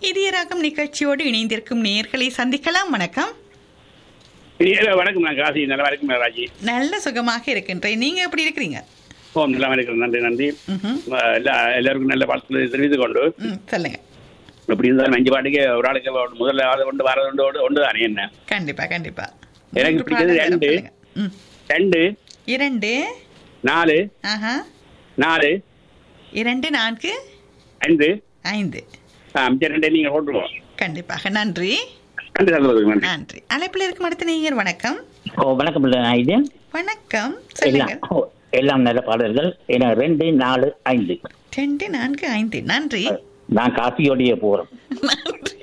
இதயராகம் நிகழ்ச்சியோடு இணைந்திருக்கும் நேயர்களை சந்திக்கலாம் வணக்கம் ஏ, வணக்கம் நான் காசி நல்லா வணக்கம் ராஜி நல்ல சுகமாக இருக்கின்றேன் நீங்க எப்படி இருக்கிறீங்க ஓம் நல்லா இருக்கிறேன் நன்றி நன்றி ம்ஹும். அஹ், எல்லா எல்லாருக்கும் நல்ல வாழ்த்துக்களை தெரிவித்துக் கொண்டு ம், சொல்லுங்க இப்படி இருந்தாலும் அஞ்சு பாட்டுக்கு ஒரு ஆளுக்கு ஒரு முதல்ல ஆள் கொண்டு வரது ஒன்று ஒன்று ஒன்று தானே என்ன கண்டிப்பா கண்டிப்பா எனக்கு மூன்று பிடிச்சது பாடல்கள் ரெண்டு. சொல்லுங்க. ம். ரெண்டு இரண்டு நாலு ஆஹா நாலு இரண்டு நான்கு ஐந்து ஐந்து ஆ, மிச்சம் ரெண்டே நீங்கள் போட்டுருவோம் கண்டிப்பாக நன்றி நன்றி சந்தோஷம் நன்றி நன்றி அழைப்பில் இருக்கும் அடுத்த நேயர் வணக்கம் ஓ வணக்கம் இல்லை நான் இது வணக்கம் எல்லாம் சொல்லுங்க ஓ, எல்லாம் நல்ல பாடல்கள் ஏன்னா ரெண்டு நாலு ஐந்து ரெண்டு நான்கு ஐந்து நன்றி நான் காசியோடைய போறேன் நன்றி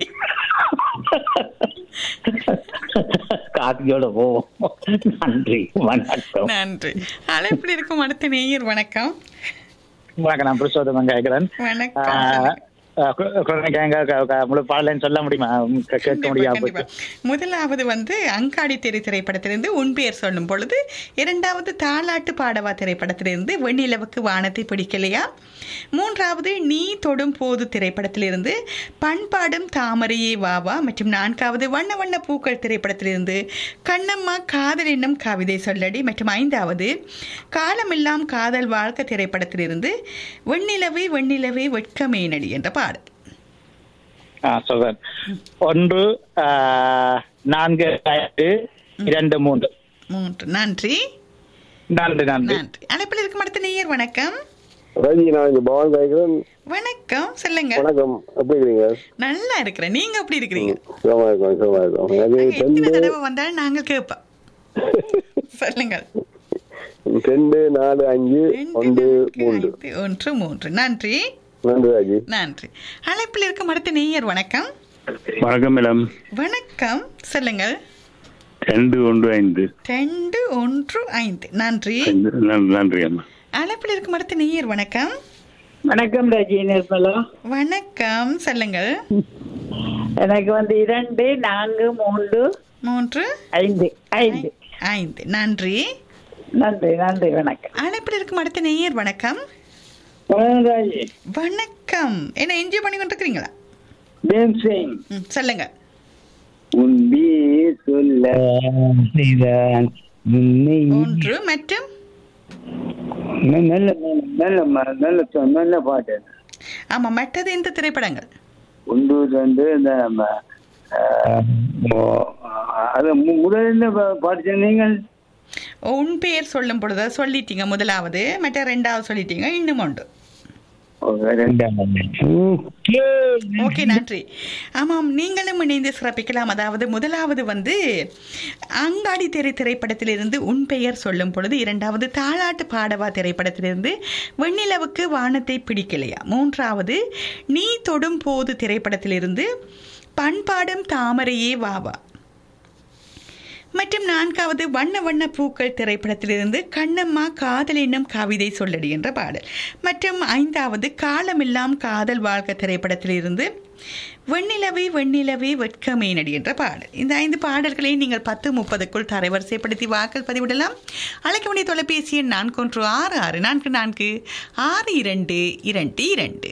காசியோட போவோம் நன்றி வணக்கம் நன்றி அழைப்பில் இருக்கும் அடுத்த நேயர் வணக்கம் வணக்கம் நான் புருஷோத்தமன் கேட்கிறேன் வணக்கம் சொல்லுங்க. குழந்தைங்க முழு பாடலன்னு சொல்ல முடியுமா உம், கே- கேட்க கண்டிப்பா, முடியாது கண்டிப்பா. முதலாவது வந்து அங்காடி தெரு திரைப்படத்திலிருந்து உன் பெயர் சொல்லும் பொழுது இரண்டாவது தாலாட்டு பாடவா திரைப்படத்திலிருந்து வெண்ணிலவுக்கு வானத்தை பிடிக்கலையா மூன்றாவது நீ தொடும் போது திரைப்படத்திலிருந்து பண்பாடும் தாமரையே வாவா மற்றும் நான்காவது வண்ண வண்ண பூக்கள் திரைப்படத்திலிருந்து கண்ணம்மா காதல் என்னும் கவிதை சொல்லடி மற்றும் ஐந்தாவது காலமெல்லாம் காதல் வாழ்க்கை திரைப்படத்திலிருந்து வெண்ணிலவே வெண்ணிலவே வெட்கமேனடி என்ற பாடல் ஆ, சொல்றேன் ஒன்று ஆ, நான்கு ஐந்து இரண்டு மூன்று மூன்று நன்றி நன்றி நன்றி நன்றி அழைப்பில் இருக்கும் அடுத்த நேயர் வணக்கம் ராஜி நான் இங்க பவான் கேட்கிறேன் வணக்கம் சொல்லுங்க வணக்கம் எப்படி இருக்கிறீங்க நல்லா இருக்கிறேன் நீங்க எப்படி இருக்கிறீங்க சுகமா இருக்கோம் சுகமா இருக்கோம் எனக்கு நாங்க எத்தனை ரெண்டு தடவை வந்தாலும் நாங்க கேட்போம் சொல்லுங்க ரெண்டு நாலு அஞ்சு ரெண்டு, ஒன்று நான்கு, மூன்று ஐந்து, ஒன்று மூன்று நன்றி நன்றி ராஜி நன்றி அழைப்பில் இருக்கும் அடுத்த நேயர் வணக்கம் வணக்கம் மேடம் வணக்கம் சொல்லுங்கள் ரெண்டு ஒன்று ஐந்து ரெண்டு ஒன்று ஐந்து நன்றி நன்றி அம்மா அழைப்பில் இருக்கும் அடுத்த நேயர் வணக்கம் வணக்கம் ரஜி நிர்மலா வணக்கம் சொல்லுங்கள் எனக்கு வந்து இரண்டு நான்கு மூன்று மூன்று ஐந்து ஐந்து ஐந்து நன்றி நன்றி நன்றி வணக்கம் அழைப்பில் இருக்கும் அடுத்த நேயர் வணக்கம் வணக்கம் ராஜி வணக்கம் என்ன என்ஜாய் பண்ணி கொண்டிருக்கிறீங்களா தேவ் சிங் ம், சொல்லுங்க உன்பி சொல்ல செய்தான் உன்னை ஒன்று மற்றும் நல்ல நல்ல ம- நல்ல சொ- நல்ல பாட்டு ஆமா மற்றது இந்த திரைப்படங்கள் ஒன்று ரெண்டு இந்த ம- ஆஹ், ஓ, அது மு- முதல்ல பா- பாட்டு சொன்னீங்க உன் பெயர் சொல்லும் பொழுது சொல்லிட்டீங்க முதலாவது மற்ற ரெண்டாவது சொல்லிட்டீங்க இன்னும் உண்டு ஓ, ரெண்டாவது ஓகே. ஓகே நன்றி ஆமாம் நீங்களும் இணைந்து சிறப்பிக்கலாம் அதாவது முதலாவது வந்து அங்காடி தெரு திரைப்படத்திலிருந்து உன் பெயர் சொல்லும் பொழுது இரண்டாவது தாலாட்டு பாடவா திரைப்படத்திலிருந்து வெண்ணிலவுக்கு வானத்தை பிடிக்கலையா மூன்றாவது நீ தொடும் போது திரைப்படத்திலிருந்து பண்பாடும் தாமரையே வாவா மற்றும் நான்காவது வண்ண வண்ண பூக்கள் திரைப்படத்திலிருந்து கண்ணம்மா காதல் என்னும் கவிதை சொல்லடி என்ற பாடல் மற்றும் ஐந்தாவது காலமெல்லாம் காதல் வாழ்க்கை திரைப்படத்திலிருந்து வெண்ணிலவே வெண்ணிலவே வெட்கமேனடி என்ற பாடல் இந்த ஐந்து பாடல்களை நீங்கள் பத்து முப்பதுக்குள் தரைவரிசைப்படுத்தி வாக்கள் பதிவிடலாம் அழைக்க வேண்டிய தொலைபேசி எண் நான்கு ஒன்று ஆறு ஆறு நான்கு நான்கு ஆறு இரண்டு இரண்டு இரண்டு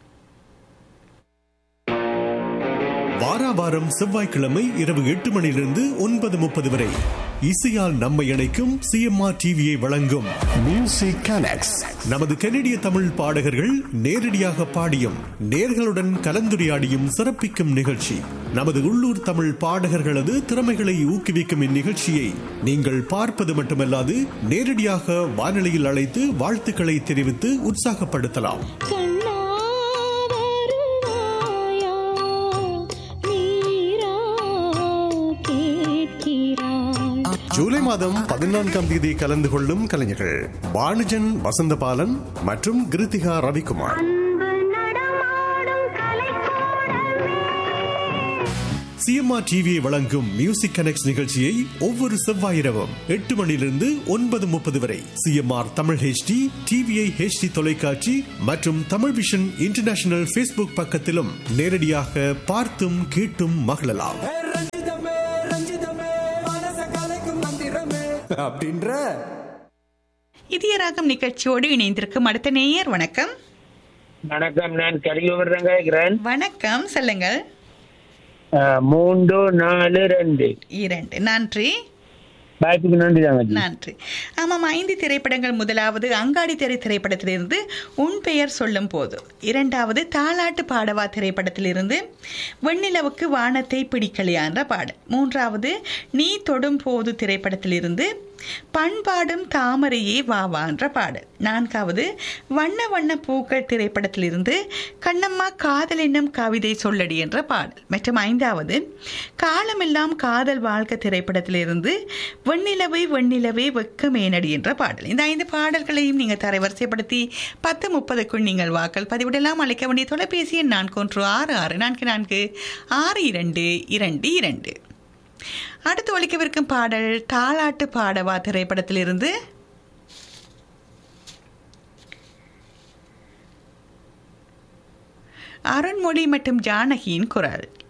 வாராவாரம் செவ்வாய்க்கிழமை இரவு எட்டு மணியிலிருந்து ஒன்பது முப்பது வரை இசையால் நம்மை இணைக்கும் சிஎம்ஆர் டிவியை வழங்கும் மியூசிக் கனெக்ட்ஸ் நமது கனடிய தமிழ் பாடகர்கள் நேரடியாக பாடியும் நேர்களுடன் கலந்துரையாடியும் சிறப்பிக்கும் நிகழ்ச்சி நமது உள்ளூர் தமிழ் பாடகர்களது திறமைகளை ஊக்குவிக்கும் இந்நிகழ்ச்சியை நீங்கள் பார்ப்பது மட்டுமல்லாது நேரடியாக வானொலியில் அழைத்து வாழ்த்துக்களை தெரிவித்து உற்சாகப்படுத்தலாம் கண்ணா வருவாயா நீரா கேட்கிறாய் ஜூலை மாதம் பதினான்காம் தேதி கலந்து கொள்ளும் கலைஞர்கள் பானுஜன் வசந்தபாலன் மற்றும் கிருத்திகா ரவிக்குமார் அன்பு நடமாடும் கலைக்கூடமே சிஎம்ஆர் டிவியை வழங்கும் மியூசிக் கனெக்ட் நிகழ்ச்சியை ஒவ்வொரு செவ்வாய் இரவும் எட்டு மணியிலிருந்து ஒன்பது முப்பது வரை CMR Tamil HD TVI HD தொலைக்காட்சி மற்றும் தமிழ் விஷன் இன்டர்நேஷனல் ஃபேஸ்புக் பக்கத்திலும் நேரடியாக பார்த்தும் கேட்டும் மகிழலாம் ரஞ்சிதமே ரஞ்சிதமே மனச கலைக்கும் மந்திரமே இதய ராகம் நிகழ்ச்சியோடு இணைந்திருக்கும் அடுத்த நேயர் வணக்கம் வணக்கம் நான் கலியுவர் கேட்கிறேன் வணக்கம் சொல்லுங்கள் மூன்று நாலு ரெண்டு இரண்டு நன்றி வாய்ப்புக்கு நன்றி தாங்க நன்றி ஆமாம் ஐந்து திரைப்படங்கள் முதலாவது அங்காடி திரை திரைப்படத்திலிருந்து உன் பெயர் சொல்லும் போது இரண்டாவது தாலாட்டு பாடவா திரைப்படத்திலிருந்து வெண்ணிலவுக்கு வானத்தை பிடிக்கலையா என்ற பாடல் மூன்றாவது நீ தொடும் போது திரைப்படத்திலிருந்து பண்பாடும் தாமரையே வா வா என்ற பாடல் நான்காவது வண்ண வண்ண பூக்கள் திரைப்படத்திலிருந்து கண்ணம்மா காதல் என்னும் கவிதை சொல்லடி என்ற பாடல் மற்றும் ஐந்தாவது காலமெல்லாம் காதல் வாழ்க்கை திரைப்படத்திலிருந்து வெண்ணிலவை வெண்ணிலவே வெக்க மேனடி என்ற பாடல் இந்த ஐந்து பாடல்களையும் நீங்கள் தரைவரிசைப்படுத்தி பத்து முப்பதுக்குள் நீங்கள் வாக்கள் பதிவிடலாம் அழைக்க வேண்டிய தொலைபேசி எண் நான்கு ஒன்று ஆறு ஆறு நான்கு நான்கு ஆறு இரண்டு இரண்டு இரண்டு அடுத்து ஒழிக்கவிருக்கும் பாடல் தாலாட்டு பாடவா திரைப்படத்திலிருந்து அருண்மொழி மற்றும் ஜானகியின் குரல்